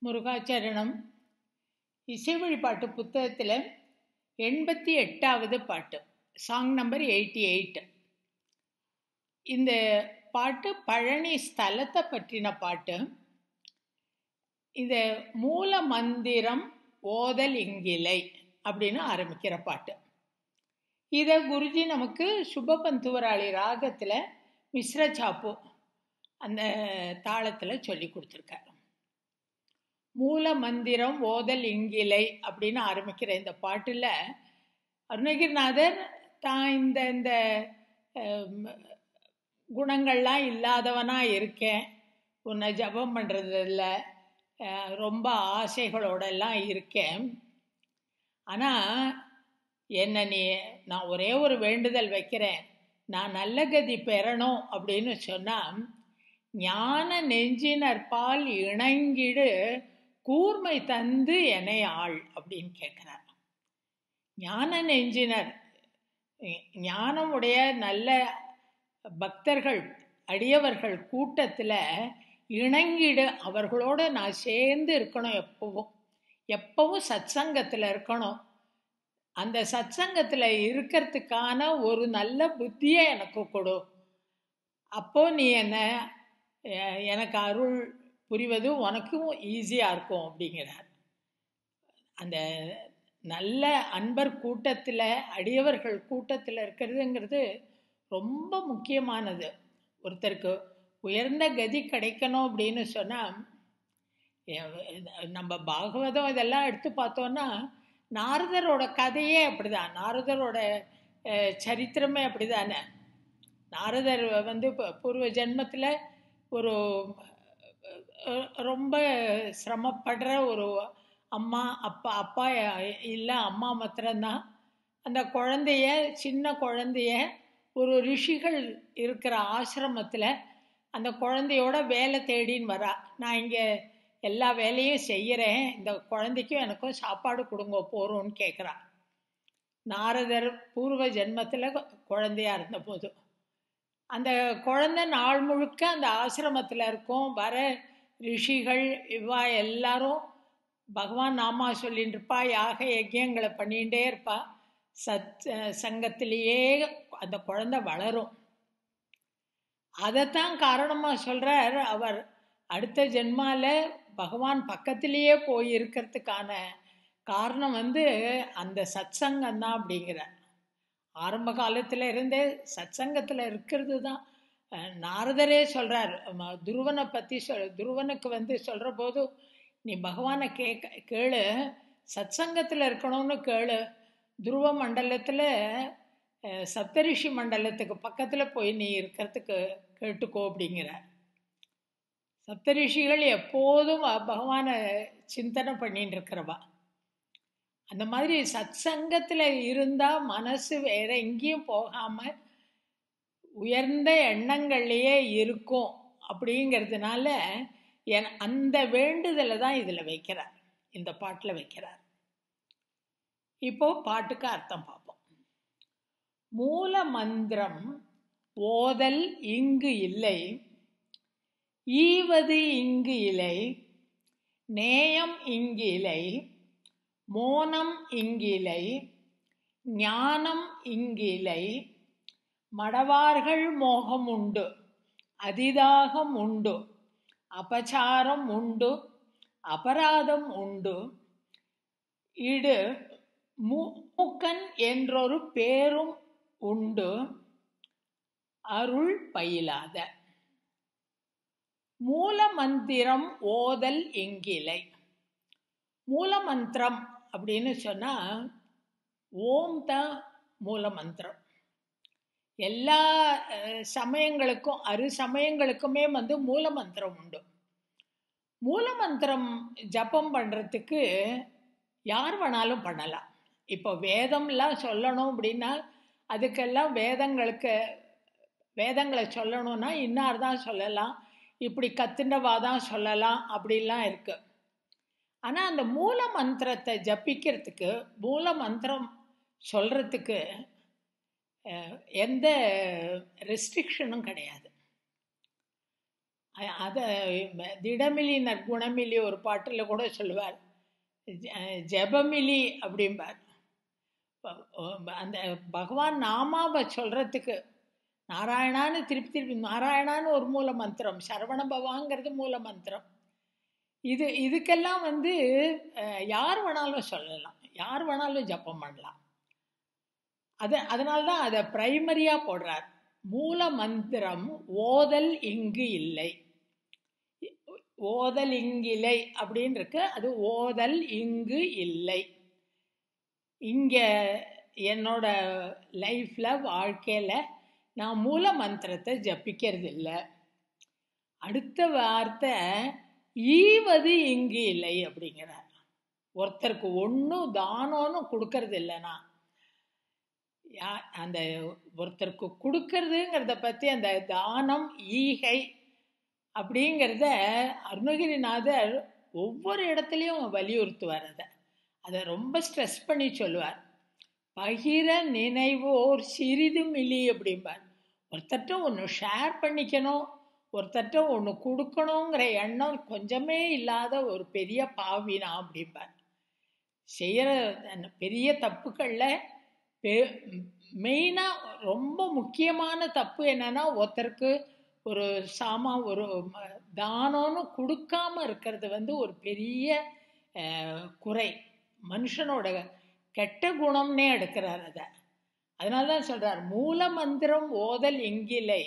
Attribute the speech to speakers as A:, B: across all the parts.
A: முருகாச்சரணம் இசை வழிபாட்டு புத்தகத்தில் எண்பத்தி எட்டாவது பாட்டு சாங் நம்பர் எயிட்டி எயிட் இந்த பாட்டு பழனி ஸ்தலத்தை பற்றின பாட்டு இந்த மூல மந்திரம் ஓதல் இங்கிலை அப்படின்னு ஆரம்பிக்கிற பாட்டு இதை குருஜி நமக்கு சுபபந்துவராளி ராகத்தில் மிஸ்ர சாப்பு அந்த தாளத்தில் சொல்லி கொடுத்துருக்காரு மூல மந்திரம் ஓதல் இங்கிலை அப்படின்னு ஆரம்பிக்கிற இந்த பாட்டில் அருணகிரிநாதர் தான் இந்த இந்த குணங்கள்லாம் இல்லாதவனாக இருக்கேன் உன்னை ஜபம் பண்ணுறதில்ல ரொம்ப ஆசைகளோடெல்லாம் இருக்கேன் ஆனால் என்ன நீ நான் ஒரே ஒரு வேண்டுதல் வைக்கிறேன் நான் நல்ல கதி பெறணும் அப்படின்னு சொன்னால் ஞான நெஞ்சினற்பால் இணங்கிடு கூர்மை தந்து என்னை ஆள் அப்படின்னு கேட்குறார் ஞான நெஞ்சினர் ஞானம் உடைய நல்ல பக்தர்கள் அடியவர்கள் கூட்டத்தில் இணங்கிடு அவர்களோட நான் சேர்ந்து இருக்கணும் எப்பவும் எப்பவும் சத்சங்கத்தில் இருக்கணும் அந்த சத்சங்கத்தில் இருக்கிறதுக்கான ஒரு நல்ல புத்தியை எனக்கு கொடு அப்போ நீ என்ன எனக்கு அருள் புரிவது உனக்கும் ஈஸியாக இருக்கும் அப்படிங்கிறார் அந்த நல்ல அன்பர் கூட்டத்தில் அடியவர்கள் கூட்டத்தில் இருக்கிறதுங்கிறது ரொம்ப முக்கியமானது ஒருத்தருக்கு உயர்ந்த கதி கிடைக்கணும் அப்படின்னு சொன்னால் நம்ம பாகவதம் இதெல்லாம் எடுத்து பார்த்தோன்னா நாரதரோட கதையே அப்படிதான் நாரதரோட சரித்திரமே அப்படிதானே நாரதர் வந்து பூர்வ ஜென்மத்தில் ஒரு ரொம்ப சிரமப்படுற ஒரு அம்மா அப்பா அப்பா இல்லை அம்மா மாத்திரம்தான் அந்த குழந்தைய சின்ன குழந்தைய ஒரு ரிஷிகள் இருக்கிற ஆசிரமத்தில் அந்த குழந்தையோட வேலை தேடின்னு வரா நான் இங்கே எல்லா வேலையும் செய்கிறேன் இந்த குழந்தைக்கும் எனக்கும் சாப்பாடு கொடுங்க போகிறோன்னு கேட்குறா நாரதர் பூர்வ ஜென்மத்தில் குழந்தையாக இருந்தபோது அந்த குழந்தை நாள் முழுக்க அந்த ஆசிரமத்தில் இருக்கும் வர ரிஷிகள் இவா எல்லாரும் பகவான் நாமா சொல்லிட்டு இருப்பா யாக யஜ்யங்களை பண்ணிகிட்டே இருப்பா சத் சங்கத்திலேயே அந்த குழந்தை வளரும் அதைத்தான் காரணமாக சொல்கிறார் அவர் அடுத்த ஜென்மாவில் பகவான் பக்கத்திலேயே போய் இருக்கிறதுக்கான காரணம் வந்து அந்த சத் சங்கம் தான் அப்படிங்கிறார் ஆரம்ப காலத்தில் இருந்தே சத் சங்கத்தில் இருக்கிறது தான் நாரதரே சொல்கிறார் துருவனை பற்றி சொல் துருவனுக்கு வந்து சொல்கிற போது நீ பகவானை கேட்க கேளு சத் சங்கத்தில் இருக்கணும்னு கேளு துருவ மண்டலத்தில் சப்தரிஷி மண்டலத்துக்கு பக்கத்தில் போய் நீ இருக்கிறதுக்கு கேட்டுக்கோ அப்படிங்கிற சப்தரிஷிகள் எப்போதும் பகவானை சிந்தனை பண்ணிட்டு இருக்கிறவா அந்த மாதிரி சத் சங்கத்தில் இருந்தால் மனசு வேற எங்கேயும் போகாமல் உயர்ந்த எண்ணங்கள்லேயே இருக்கும் அப்படிங்கிறதுனால என் அந்த வேண்டுதலை தான் இதில் வைக்கிறார் இந்த பாட்டில் வைக்கிறார் இப்போ பாட்டுக்கு அர்த்தம் பார்ப்போம் மூல மந்திரம் ஓதல் இங்கு இல்லை ஈவது இங்கு இலை நேயம் இங்கு இலை மோனம் இங்கிலை ஞானம் இங்கிலை மடவார்கள் மோகம் உண்டு அதிதாகம் உண்டு அபச்சாரம் உண்டு அபராதம் உண்டு இடு மூக்கன் என்றொரு பேரும் உண்டு அருள் பயிலாத மூல மந்திரம் ஓதல் எங்கிலை மூல மந்திரம் அப்படின்னு சொன்னால் ஓம் தான் மூல மந்திரம் எல்லா சமயங்களுக்கும் அரு சமயங்களுக்குமே வந்து மூல மந்திரம் உண்டு மூல மந்திரம் ஜபம் பண்ணுறதுக்கு யார் வேணாலும் பண்ணலாம் இப்போ வேதம்லாம் சொல்லணும் அப்படின்னா அதுக்கெல்லாம் வேதங்களுக்கு வேதங்களை சொல்லணும்னா இன்னார் தான் சொல்லலாம் இப்படி கத்துண்டவா தான் சொல்லலாம் அப்படிலாம் இருக்குது ஆனால் அந்த மூல மந்திரத்தை ஜபிக்கிறதுக்கு மூல மந்திரம் சொல்கிறதுக்கு எந்த ரெஸ்ட்ரிக்ஷனும் கிடையாது அ- அத ம- திடமிலி நற்குணமிலி ஒரு பாட்டில் கூட சொல்லுவார் ஜ- ஜெபமிலி அப்படிம்பார் ப- ஒ- அந்த பகவான் நாமாவை சொல்றதுக்கு நாராயணான்னு திருப்பி திருப்பி நாராயணான்னு ஒரு மூல மந்திரம் சரவண பவாங்கிறது மூல மந்திரம் இது இதுக்கெல்லாம் வந்து அஹ், யார் வேணாலும் சொல்லலாம் யார் வேணாலும் ஜப்பம் பண்ணலாம் அது அதனால தான் அதை பிரைமரியாக போடுறார் மூல மந்திரம் ஓதல் இங்கு இல்லை ஓதல் இங்கில்லை அப்படின்னு இருக்கு அது ஓதல் இங்கு இல்லை இங்க என்னோட லைஃப்ல வாழ்க்கையில நான் மூல மந்திரத்தை ஜபிக்கிறது இல்லை அடுத்த வார்த்தை ஈவது இங்கு இல்லை அப்படிங்கிறார் ஒருத்தருக்கு ஒன்றும் தானம்னு கொடுக்கறது இல்லைனா யா அந்த ஒருத்தருக்கு கொடுக்கறதுங்கிறத பற்றி அந்த தானம் ஈகை அப்படிங்கிறத அருணகிரிநாதர் ஒவ்வொரு இடத்துலையும் வலியுறுத்துவார் அதை அதை ரொம்ப ஸ்ட்ரெஸ் பண்ணி சொல்லுவார் பகிர நினைவோர் சிறிதும் இலி அப்படிம்பார் ஒருத்தர்ட்ட ஒன்று ஷேர் பண்ணிக்கணும் ஒருத்தர்ட்ட ஒன்று கொடுக்கணுங்கிற எண்ணம் கொஞ்சமே இல்லாத ஒரு பெரிய பாவினா அப்படிம்பார் செய்கிற பெரிய தப்புகளில் பெ மெயினாக ரொம்ப முக்கியமான தப்பு என்னன்னா ஒருத்தருக்கு ஒரு சாமா ஒரு ம- தானம்னு கொடுக்காம இருக்கிறது வந்து ஒரு பெரிய அஹ், குறை மனுஷனோட கெட்ட குணம்னே எடுக்கிறார் அதை அதனால தான் சொல்றார் மூல மந்திரம் ஓதல் எங்கிலை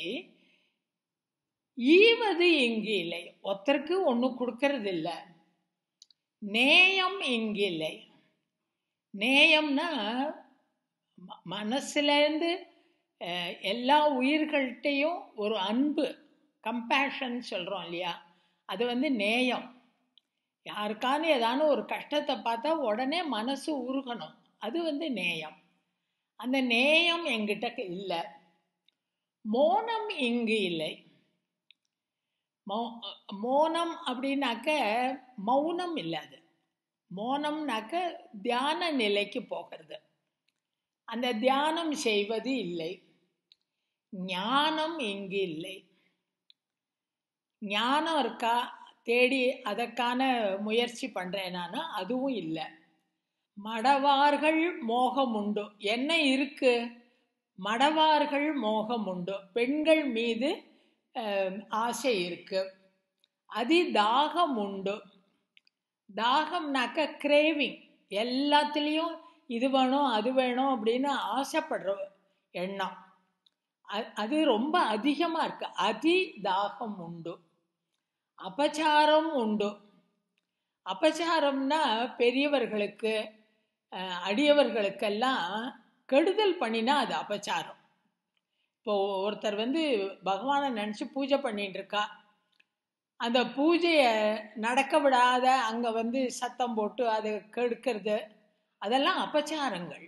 A: ஈவது இங்கு இல்லை ஒருத்தருக்கு ஒன்றும் கொடுக்கறது இல்லை நேயம் இங்கு இல்லை நேயம்னா ம- மனசுலேருந்து அஹ், எல்லா உயிர்கள்ட்டையும் ஒரு அன்பு கம்பேஷன் சொல்கிறோம் இல்லையா அது வந்து நேயம் யாருக்கான ஏதான ஒரு கஷ்டத்தை பார்த்தா உடனே மனசு உருகணும் அது வந்து நேயம் அந்த நேயம் எங்கிட்ட இல்லை மோனம் இங்கு இல்லை மௌ மோனம் அப்படின்னாக்க மௌனம் இல்லாது மோனம்னாக்க தியான நிலைக்கு போகிறது அந்த தியானம் செய்வது இல்லை ஞானம் இங்கு இல்லை ஞானம் இருக்கா தேடி அதற்கான முயற்சி பண்றேனானா அதுவும் இல்லை மடவார்கள் மோகம் உண்டு என்ன இருக்கு மடவார்கள் மோகம் உண்டு பெண்கள் மீது அஹ், ஆசை இருக்கு அதி தாகம் உண்டு தாகம்னாக்க கிரேவிங் எல்லாத்துலேயும் இது வேணும் அது வேணும் அப்படின்னு ஆசைப்படுற எண்ணம் அ- அது ரொம்ப அதிகமாக இருக்கு அதி தாகம் உண்டு அபச்சாரம் உண்டு அபச்சாரம்னா பெரியவர்களுக்கு அஹ், அடியவர்களுக்கெல்லாம் கெடுதல் பண்ணினா அது அபச்சாரம் இப்போ ஒருத்தர் வந்து பகவானை நினச்சி பூஜை பண்ணிட்டு இருக்கா அந்த பூஜையை நடக்க விடாத அங்கே வந்து சத்தம் போட்டு அதை கெடுக்கிறது அதெல்லாம் அபச்சாரங்கள்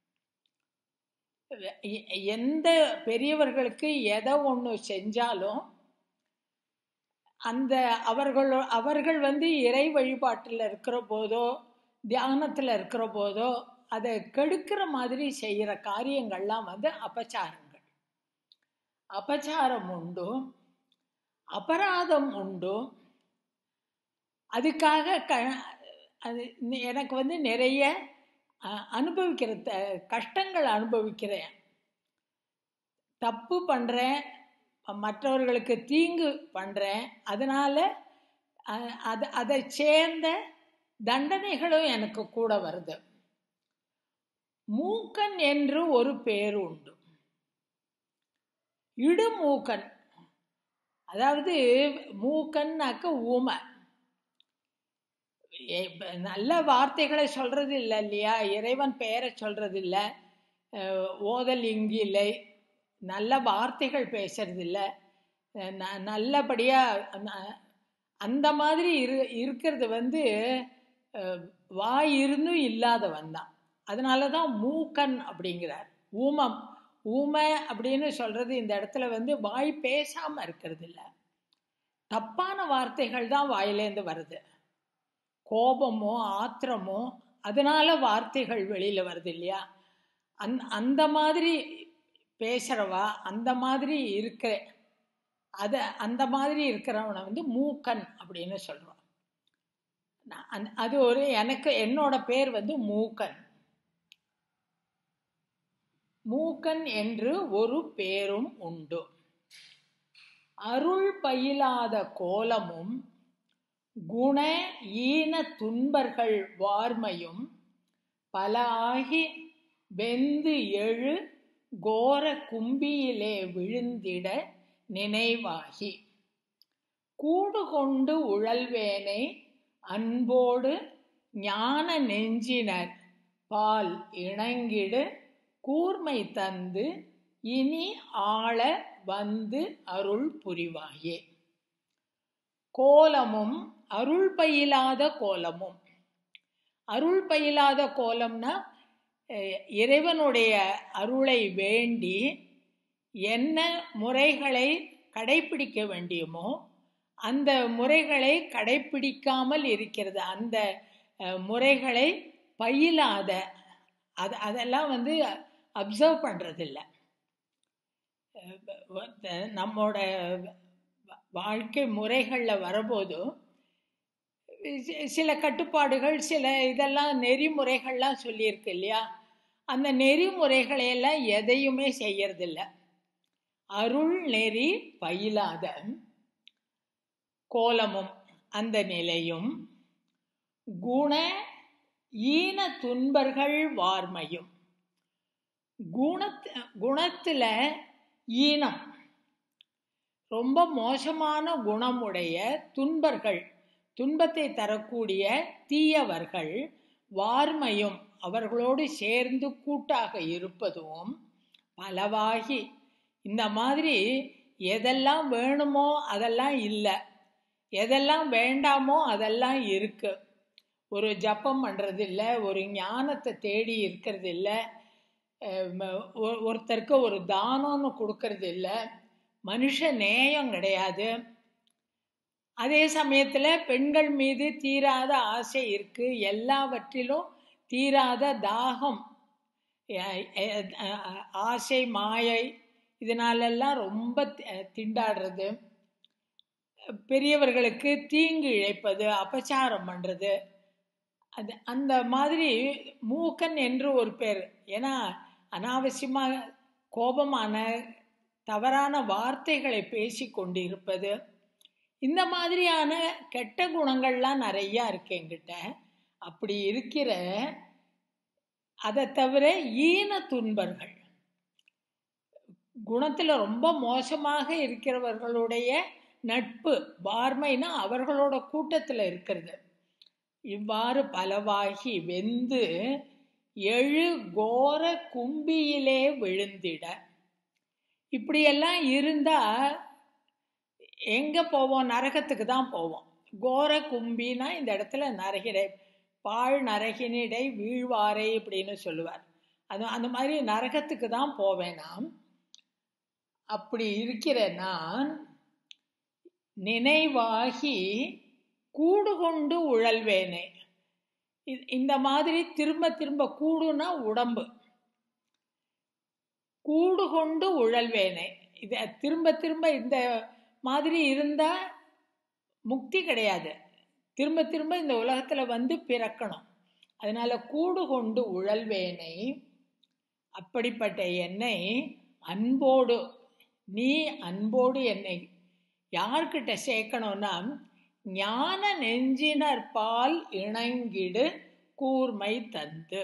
A: எ- எந்த பெரியவர்களுக்கு எதை ஒன்று செஞ்சாலும் அந்த அவர்கள் அவர்கள் வந்து இறை வழிபாட்டில் இருக்கிற போதோ தியானத்தில் இருக்கிற போதோ அதை கெடுக்கிற மாதிரி செய்கிற காரியங்கள்லாம் வந்து அபச்சாரங்கள் அபச்சாரம் உண்டு அபராதம் உண்டு அதுக்காக க அது நி- எனக்கு வந்து நிறைய அஹ், அனுபவிக்கிற த கஷ்டங்கள் அனுபவிக்கிறேன் தப்பு பண்ணுறேன் மற்றவர்களுக்கு தீங்கு பண்ணுறேன் அதனால் அது அதை சேர்ந்த தண்டனைகளும் எனக்கு கூட வருது மூக்கன் என்று ஒரு பேர் உண்டு இடுமூக்கன் அதாவது மூக்கன்னாக்க ஊமை ஏ- இப்ப நல்ல வார்த்தைகளை சொல்றது இல்லை இல்லையா இறைவன் பெயரை சொல்றது இல்லை அஹ், ஓதல் இங்கு இல்லை நல்ல வார்த்தைகள் பேசுறது இல்லை அஹ், ந- நல்லபடியா ந- அந்த மாதிரி இரு இருக்கிறது வந்து அஹ், வாய் இருந்தும் இல்லாதவன் தான் அதனால தான் மூக்கன் அப்படிங்கிறார் ஊமம் ஊமை அப்படின்னு சொல்றது இந்த இடத்துல வந்து வாய் பேசாம இருக்கிறது இல்லை தப்பான வார்த்தைகள் தான் வாயிலேருந்து வருது கோபமோ ஆத்திரமோ அதனால வார்த்தைகள் வெளியில வருது இல்லையா அந் அந்த மாதிரி பேசுறவா அந்த மாதிரி இருக்க அத அந்த மாதிரி இருக்கிறவனை வந்து மூக்கன் அப்படின்னு சொல்றோம் நான் அந்த- அது ஒரு எனக்கு என்னோட பேர் வந்து மூக்கன் மூக்கன் என்று ஒரு பேரும் உண்டு அருள் பயிலாத கோலமும் குண ஈன துன்பர்கள் வார்மையும் பல ஆகி வெந்து எழு கோர கும்பியிலே விழுந்திட நினைவாகி கூடு கொண்டு உழல்வேனை அன்போடு ஞான நெஞ்சினர் பால் இணங்கிடு கூர்மை தந்து இனி ஆள வந்து அருள் புரிவாயே கோலமும் அருள் பயிலாத கோலமும் அருள் பயிலாத கோலம்னா அஹ், இறைவனுடைய அருளை வேண்டி என்ன முறைகளை கடைபிடிக்க வேண்டியுமோ அந்த முறைகளை கடைபிடிக்காமல் இருக்கிறது அந்த அஹ், முறைகளை பயிலாத அது அதெல்லாம் வந்து அப்சர்வ் பண்ணுறதில்ல நம்மோட வா- வாழ்க்கை முறைகளில் வரபோது சி- சில கட்டுப்பாடுகள் சில இதெல்லாம் நெறிமுறைகள்லாம் சொல்லியிருக்கு இல்லையா அந்த நெறிமுறைகளை எல்லாம் எதையுமே செய்யறதில்ல அருள் நெறி பயிலாத கோலமும் அந்த நிலையும் குண ஈன துன்பர்கள் வார்மையும் குணத் குணத்துல ஈனம் ரொம்ப மோசமான குணமுடைய துன்பர்கள் துன்பத்தை தரக்கூடிய தீயவர்கள் வார்மையும் அவர்களோடு சேர்ந்து கூட்டாக இருப்பதும் பலவாகி இந்த மாதிரி எதெல்லாம் வேணுமோ அதெல்லாம் இல்லை எதெல்லாம் வேண்டாமோ அதெல்லாம் இருக்கு ஒரு ஜப்பம் பண்றது இல்ல ஒரு ஞானத்தை தேடி இருக்கிறது இல்ல அஹ் ம- ஒ- ஒருத்தருக்கு ஒரு தானம்னு கொடுக்கறது இல்ல மனுஷ நேயம் கிடையாது அதே சமயத்துல பெண்கள் மீது தீராத ஆசை இருக்கு எல்லாவற்றிலும் தீராத தாகம் அஹ் அஹ் அஹ் ஆசை மாயை இதனாலெல்லாம் ரொம்ப தி- திண்டாடுறது பெரியவர்களுக்கு தீங்கு இழைப்பது அபச்சாரம் பண்றது அது அந்த மாதிரி மூக்கன் என்று ஒரு பேர் ஏன்னா அனாவசியமா கோபமான தவறான வார்த்தைகளை பேசி கொண்டு இருப்பது இந்த மாதிரியான கெட்ட குணங்கள்லாம் நிறைய இருக்கு என்கிட்ட அப்படி இருக்கிற அதை தவிர ஈன துன்பர்கள் குணத்துல ரொம்ப மோசமாக இருக்கிறவர்களுடைய நட்பு பார்மைனா அவர்களோட கூட்டத்துல இருக்கிறது இவ்வாறு பலவாகி வெந்து எழு கோர கும்பியிலே விழுந்திட இப்படியெல்லாம் இருந்தா எங்க போவோம் நரகத்துக்கு தான் போவோம் கோர கும்பினா இந்த இடத்துல நரகிடை பாழ் நரகினிடை வீழ்வாரை அப்படின்னு சொல்லுவார் அது அந்த மாதிரி நரகத்துக்கு தான் போவேன் நான் அப்படி இருக்கிற நான் நினைவாகி கூடு கொண்டு உழல்வேனே இ- இந்த மாதிரி திரும்ப திரும்ப கூடுனா உடம்பு கூடு கொண்டு உழல்வேனே இத திரும்ப திரும்ப இந்த மாதிரி இருந்தா முக்தி கிடையாது திரும்ப திரும்ப இந்த உலகத்துல வந்து பிறக்கணும் அதனால கூடு கொண்டு உழல்வேனை அப்படிப்பட்ட என்னை அன்போடு நீ அன்போடு என்னை யார்கிட்ட சேர்க்கணும்னா ஞான நெஞ்சினர் பால் இணங்கிடு கூர்மை தந்து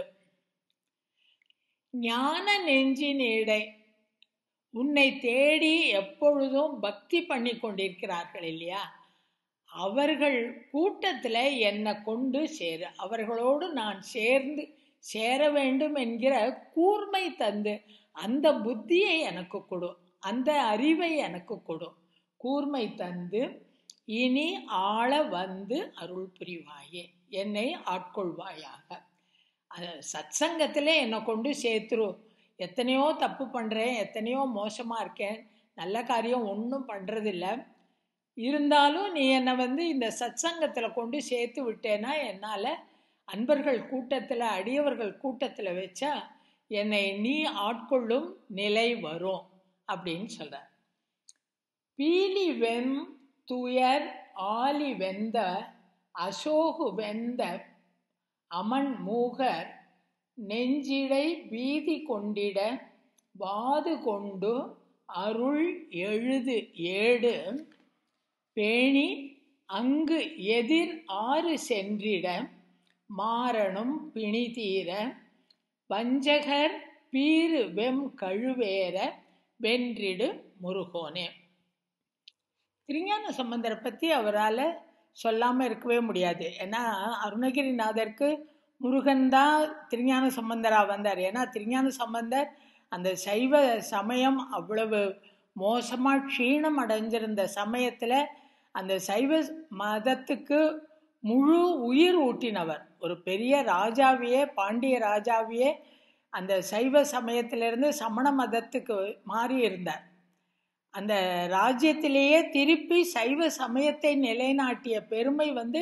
A: ஞான நெஞ்சினிடை உன்னை தேடி எப்பொழுதும் பக்தி பண்ணி கொண்டிருக்கிறார்கள் இல்லையா அவர்கள் கூட்டத்துல என்னை கொண்டு சேரு அவர்களோடு நான் சேர்ந்து சேர வேண்டும் என்கிற கூர்மை தந்து அந்த புத்தியை எனக்கு கொடு அந்த அறிவை எனக்கு கொடு கூர்மை தந்து இனி ஆள வந்து அருள் புரிவாயே என்னை ஆட்கொள்வாயாக அது சத்சங்கத்திலே என்னை கொண்டு சேர்த்துரு எத்தனையோ தப்பு பண்ணுறேன் எத்தனையோ மோசமாக இருக்கேன் நல்ல காரியம் ஒன்றும் பண்ணுறதில்ல இருந்தாலும் நீ என்னை வந்து இந்த சத்சங்கத்தில் கொண்டு சேர்த்து விட்டேன்னா என்னால் அன்பர்கள் கூட்டத்தில் அடியவர்கள் கூட்டத்தில் வச்சா என்னை நீ ஆட்கொள்ளும் நிலை வரும் அப்படின்னு சொல்கிறார் பீலி வெம் துயர் ஆலி வெந்த அசோகு வெந்த அமன் மூகர் நெஞ்சிடை வீதி கொண்டிட வாது கொண்டு அருள் எழுது ஏடு பேணி அங்கு எதிர் ஆறு சென்றிட மாறனும் பிணிதீர வஞ்சகர் பீறு வெம் கழுவேற வென்றிடு முருகோனே திருஞான சம்பந்தரை பற்றி அவரால் சொல்லாமல் இருக்கவே முடியாது ஏன்னா அருணகிரிநாதருக்கு முருகன் தான் திருஞான சம்பந்தராக வந்தார் ஏன்னா திருஞான சம்பந்தர் அந்த சைவ சமயம் அவ்வளவு மோசமாக க்ஷீணம் அடைஞ்சிருந்த சமயத்தில் அந்த சைவ மதத்துக்கு முழு உயிர் ஊட்டினவர் ஒரு பெரிய ராஜாவையே பாண்டிய ராஜாவையே அந்த சைவ சமயத்திலிருந்து சமண மதத்துக்கு மாறி இருந்தார் அந்த ராஜ்யத்திலேயே திருப்பி சைவ சமயத்தை நிலைநாட்டிய பெருமை வந்து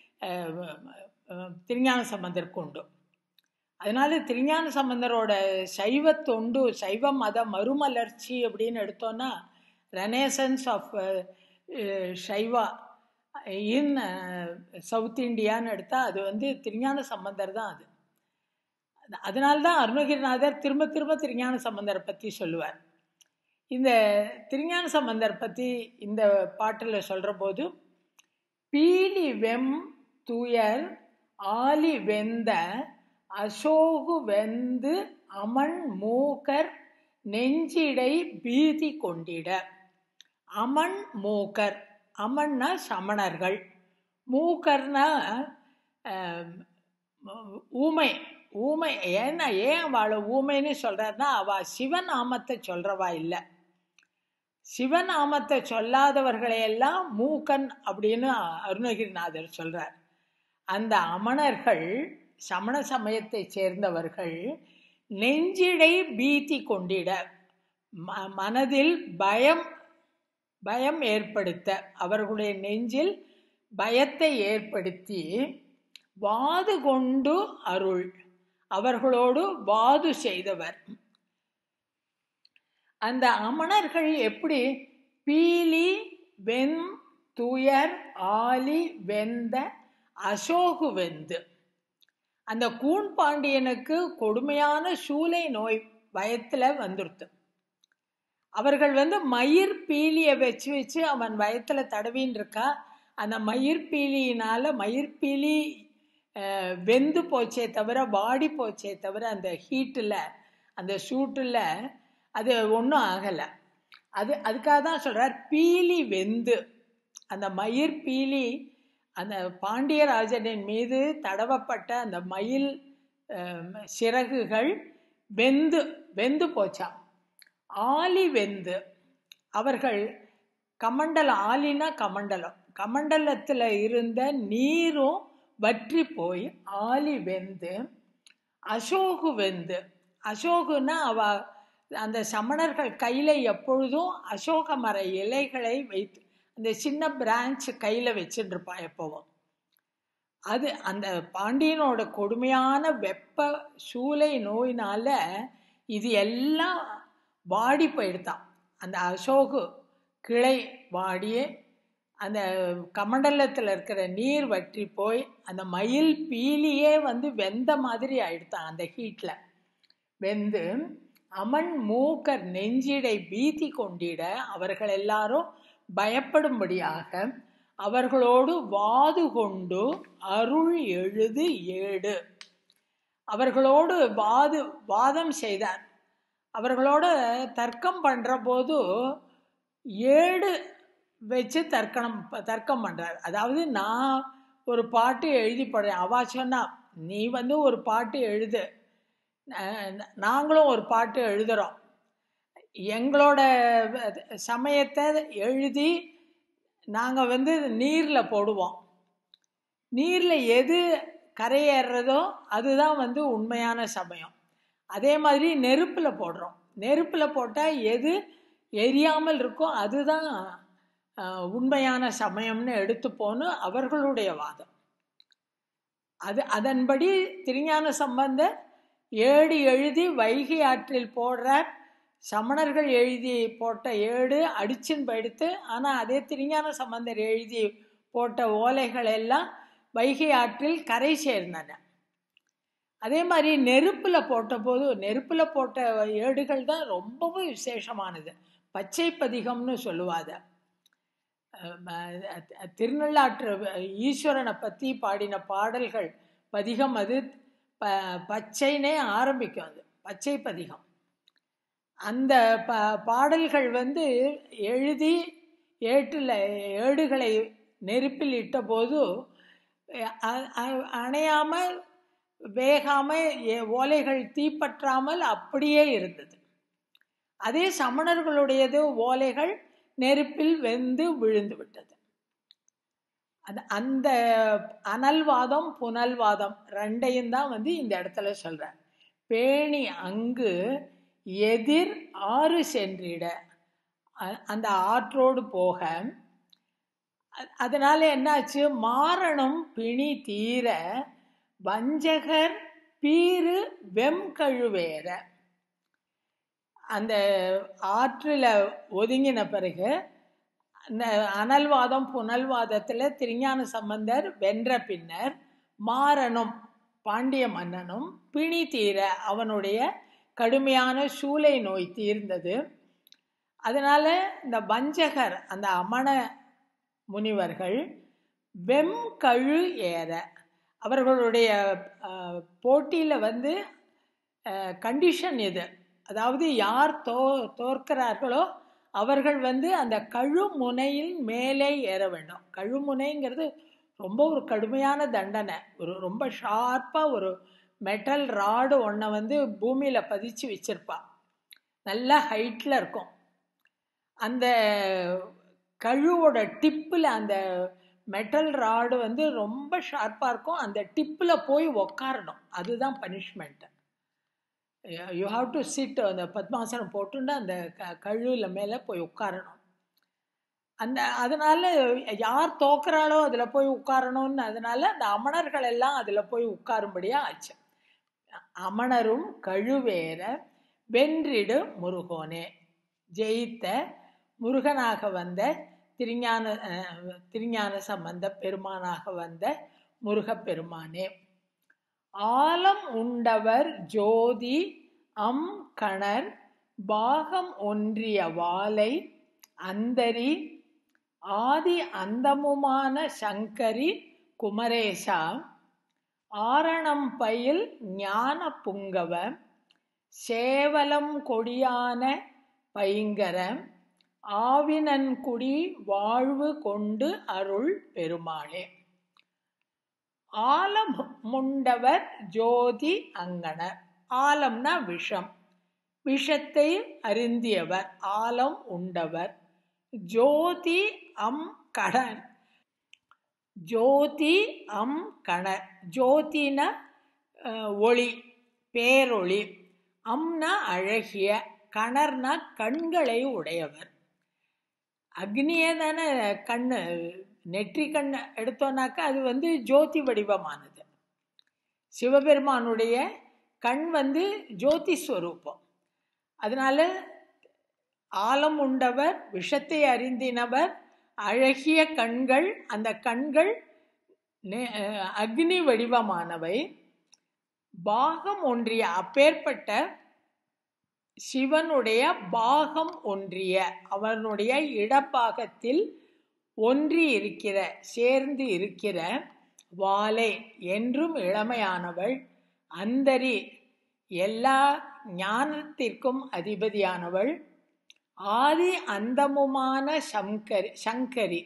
A: திருஞான சம்பந்தருக்கு உண்டு அதனால திருஞான சம்பந்தரோட சைவ தொண்டு சைவ மத மறுமலர்ச்சி அப்படின்னு எடுத்தோன்னா renaissance of Shaiva in south இந்தியான்னு எடுத்தால் அது வந்து திருஞான சம்பந்தர் தான் அது அதனால தான் அருணகிரிநாதர் திரும்ப திரும்ப திருஞான சம்பந்தரை பற்றி சொல்லுவார் இந்த திருஞான சம்பந்தர் பற்றி இந்த பாட்டில் சொல்கிற போது பீலி வெம் துயர் ஆலி வெந்த அசோகு வெந்து அமன் மூக்கர் நெஞ்சிடை பீதி கொண்டிட அமன் மூக்கர் அமன்னா சமணர்கள் மூக்கர்னா ஊமை ஊமை ஏன்னா ஏன் அவளை ஊமைன்னு சொல்கிறாருன்னா அவள் சிவநாமத்தை சொல்கிறவா இல்லை சிவநாமத்தை சொல்லாதவர்களையெல்லாம் மூக்கன் அப்படின்னு அருணகிரிநாதர் சொல்கிறார் அந்த அமணர்கள் சமண சமயத்தை சேர்ந்தவர்கள் நெஞ்சிடை பீதி கொண்டிட ம மனதில் பயம் பயம் ஏற்படுத்த அவர்களுடைய நெஞ்சில் பயத்தை ஏற்படுத்தி வாது கொண்டு அருள் அவர்களோடு வாது செய்தவர் அந்த அமணர்கள் எப்படி பீலி வெண் துயர் ஆலி வெந்த அசோகு வெந்து அந்த கூன் பாண்டியனுக்கு கொடுமையான சூளை நோய் வயத்தில் வந்துருத்து அவர்கள் வந்து மயிர் பீலியை வச்சு வச்சு அவன் வயத்தில் தடவின்னு இருக்கா அந்த மயிர் பீலியினால் மயிர் பீலி வெந்து போச்சே தவிர வாடி போச்சே தவிர அந்த ஹீட்டில் அந்த சூட்டில் அது ஒன்றும் ஆகலை அது அதுக்காக தான் சொல்கிறார் பீலி வெந்து அந்த மயிர் பீலி அந்த பாண்டியராஜனின் மீது தடவப்பட்ட அந்த மயில் சிறகுகள் வெந்து வெந்து போச்சான் ஆலி வெந்து அவர்கள் கமண்டலம் ஆலினா கமண்டலம் கமண்டலத்தில் இருந்த நீரும் வற்றி போய் ஆலி வெந்து அசோகு வெந்து அசோகுன்னா அவ அந்த சமணர்கள் கையில் எப்பொழுதும் அசோக மர இலைகளை வைத்து அந்த சின்ன பிரான்ச் கையில் வச்சுட்டு இருப்பான் எப்பவும் அது அந்த பாண்டியனோட கொடுமையான வெப்ப சூளை நோயினால இது எல்லாம் வாடி போயிடுதான் அந்த அசோகு கிளை வாடியே அந்த கமண்டலத்தில் இருக்கிற நீர் வற்றி போய் அந்த மயில் பீலியே வந்து வெந்த மாதிரி ஆயிடுத்தான் அந்த ஹீட்டில் வெந்து அமன் மூக்கர் நெஞ்சிடை பீதி கொண்டிட அவர்கள் எல்லாரும் பயப்படும்படியாக அவர்களோடு வாது கொண்டு அருள் எழுது ஏடு அவர்களோடு வாது வாதம் செய்தார் அவர்களோட தர்க்கம் பண்ணுற போது ஏடு வச்சு தர்க்கணம் தர்க்கம் பண்ணுறார் அதாவது நான் ஒரு பாட்டு எழுதி போடுறேன் அவா சொன்னா நீ வந்து ஒரு பாட்டு எழுது நாங்களும் ஒரு பாட்டு எழுதுகிறோம் எங்களோட சமயத்தை எழுதி நாங்கள் வந்து நீரில் போடுவோம் நீரில் எது கரையேறுறதோ அதுதான் வந்து உண்மையான சமயம் அதே மாதிரி நெருப்பில் போடுறோம் நெருப்பில் போட்டால் எது எரியாமல் இருக்கோ அதுதான் உண்மையான சமயம்னு எடுத்துப்போன்னு அவர்களுடைய வாதம் அது அதன்படி திருஞான சம்பந்தர் ஏடு எழுதி வைகை ஆற்றில் போடுற சமணர்கள் எழுதி போட்ட ஏடு அடிச்சுன்னு போயிடுத்து ஆனால் அதே திருஞான சம்பந்தர் எழுதி போட்ட ஓலைகள் எல்லாம் வைகை ஆற்றில் கரை சேர்ந்தன அதே மாதிரி நெருப்பில் போட்டபோது நெருப்பில் போட்ட ஏடுகள் தான் ரொம்பவும் விசேஷமானது பச்சை பதிகம்னு சொல்லுவாத திருநள்ளாற்று ஈஸ்வரனை பற்றி பாடின பாடல்கள் பதிகம் அது ப பச்சைனே ஆரம்பிக்கும் அது பச்சை பதிகம் அந்த ப பாடல்கள் வந்து எழுதி ஏட்டில் ஏடுகளை நெருப்பில் இட்டபோது அணையாமல் வேகாமல் ஓலைகள் தீப்பற்றாமல் அப்படியே இருந்தது அதே சமணர்களுடையது ஓலைகள் நெருப்பில் வெந்து விழுந்து விட்டது அது அந்த அனல்வாதம் புனல்வாதம் ரெண்டையும் தான் வந்து இந்த இடத்துல சொல்கிறேன் பேணி அங்கு எதிர் ஆறு சென்றிட அந்த ஆற்றோடு போக அதனால என்னாச்சு மாரணம் பிணி தீர வஞ்சகர் பீறு வெம் கழுவேற அந்த ஆற்றில் ஒதுங்கின பிறகு அந்த அனல்வாதம் புனல்வாதத்தில் திருஞான சம்பந்தர் வென்ற பின்னர் மாறனும் பாண்டிய மன்னனும் பிணி தீர அவனுடைய கடுமையான சூளை நோய் தீர்ந்தது அதனால இந்த வஞ்சகர் அந்த அமண முனிவர்கள் வெம் கழு ஏற அவர்களுடைய போட்டியில் வந்து கண்டிஷன் இது அதாவது யார் தோ தோற்கிறார்களோ அவர்கள் வந்து அந்த கழுமுனையில் மேலே ஏற வேண்டும் கழுமுனைங்கிறது ரொம்ப ஒரு கடுமையான தண்டனை ஒரு ரொம்ப ஷார்ப்பாக ஒரு மெட்டல் ராடு ஒன்றை வந்து பூமியில் பதிச்சு வச்சிருப்பா நல்லா ஹைட்டில் இருக்கும் அந்த கழுவோட டிப்பில் அந்த மெட்டல் ராடு வந்து ரொம்ப ஷார்ப்பாக இருக்கும் அந்த டிப்பில் போய் உக்காரணும் அதுதான் punishment you have to sit அந்த பத்மாசனம் போட்டுண்டு அந்த க கழுவில் மேலே போய் உட்காரணும் அந்த அதனால் யார் தோக்குறாளோ அதில் போய் உட்காரணும்னு அதனால அந்த அமணர்கள் எல்லாம் அதில் போய் உட்காரும்படியாக ஆச்சு அமணரும் கழுவேற வென்றிடு முருகோனே ஜெயித்த முருகனாக வந்த திருஞான திருஞான சம்பந்த பெருமானாக வந்த முருகப்பெருமானே ஆலம் உண்டவர் ஜோதி அம் கணர் பாகம் ஒன்றிய வாலை அந்தரி ஆதி அந்தமுமான சங்கரி குமரேசா ஆரணம் பயில் ஞான புங்கவ சேவலம் கொடியான பைங்கர ஆவினன்குடி வாழ்வு கொண்டு அருள் பெருமாளே ஆலம் முண்டவர் ஜோதி அங்கணர் ஆலம்னா விஷம் விஷத்தை அருந்தியவர் ஆலம் உண்டவர் ஜோதி அம் கடர் ஜோதி அம் கணர் ஜோதின ஒளி பேரொளி அம்னா அழகிய கணர்னா கண்களை உடையவர் அக்னியே தானே கண்ணு நெற்றி கண் எடுத்தோன்னாக்கா அது வந்து ஜோதி வடிவமானது சிவபெருமானுடைய கண் வந்து ஜோதி ஸ்வரூபம் அதனால ஆலம் உண்டவர் விஷத்தை அறிந்தினவர் அழகிய கண்கள் அந்த கண்கள் அக்னி வடிவமானவை பாகம் ஒன்றிய அப்பேற்பட்ட சிவனுடைய பாகம் ஒன்றிய அவனுடைய இடப்பாகத்தில் ஒன்றி இருக்கிற சேர்ந்து இருக்கிற வாலை என்றும் இளமையானவள் அந்தரி எல்லா ஞானத்திற்கும் அதிபதியானவள் ஆதி அந்தமுமான சங்கரி சங்கரி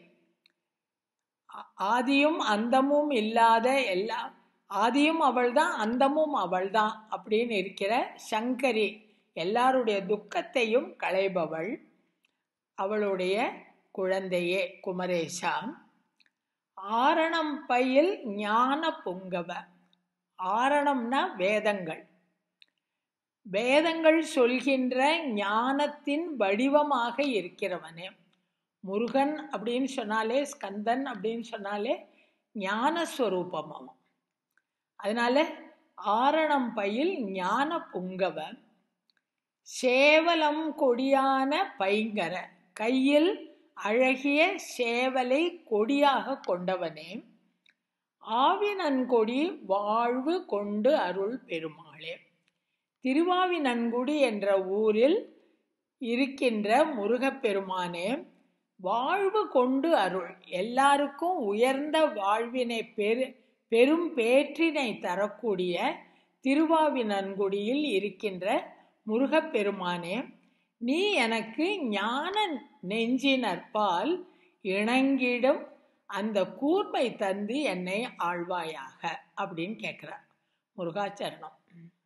A: ஆதியும் அந்தமும் இல்லாத எல்லா ஆதியும் அவள்தான் அந்தமும் அவள்தான் அப்படின்னு இருக்கிற சங்கரி எல்லாருடைய துக்கத்தையும் களைபவள் அவளுடைய குழந்தையே குமரேசா ஆரணம் பையில் ஞான புங்கவ ஆரணம்னா வேதங்கள் வேதங்கள் சொல்கின்ற ஞானத்தின் வடிவமாக இருக்கிறவனே முருகன் அப்படின்னு சொன்னாலே ஸ்கந்தன் அப்படின்னு சொன்னாலே ஞானஸ்வரூபமாகும் அதனால ஆரணம் பையில் ஞான புங்கவ சேவலம் கொடியான பைங்கர கையில் அழகிய சேவலை கொடியாக கொண்டவனே ஆவினன்கொடி வாழ்வு கொண்டு அருள் பெருமாளே திருவாவினன்குடி என்ற ஊரில் இருக்கின்ற முருகப்பெருமானே வாழ்வு கொண்டு அருள் எல்லாருக்கும் உயர்ந்த வாழ்வினை பெரு பெரும் பேற்றினை தரக்கூடிய திருவாவினன்குடியில் இருக்கின்ற முருகப்பெருமானே நீ எனக்கு ஞான நெஞ்சினற்பால் இணங்கிடும் அந்த கூர்மை தந்து என்னை ஆழ்வாயாக அப்படின்னு கேட்குறார் முருகாச்சரணம்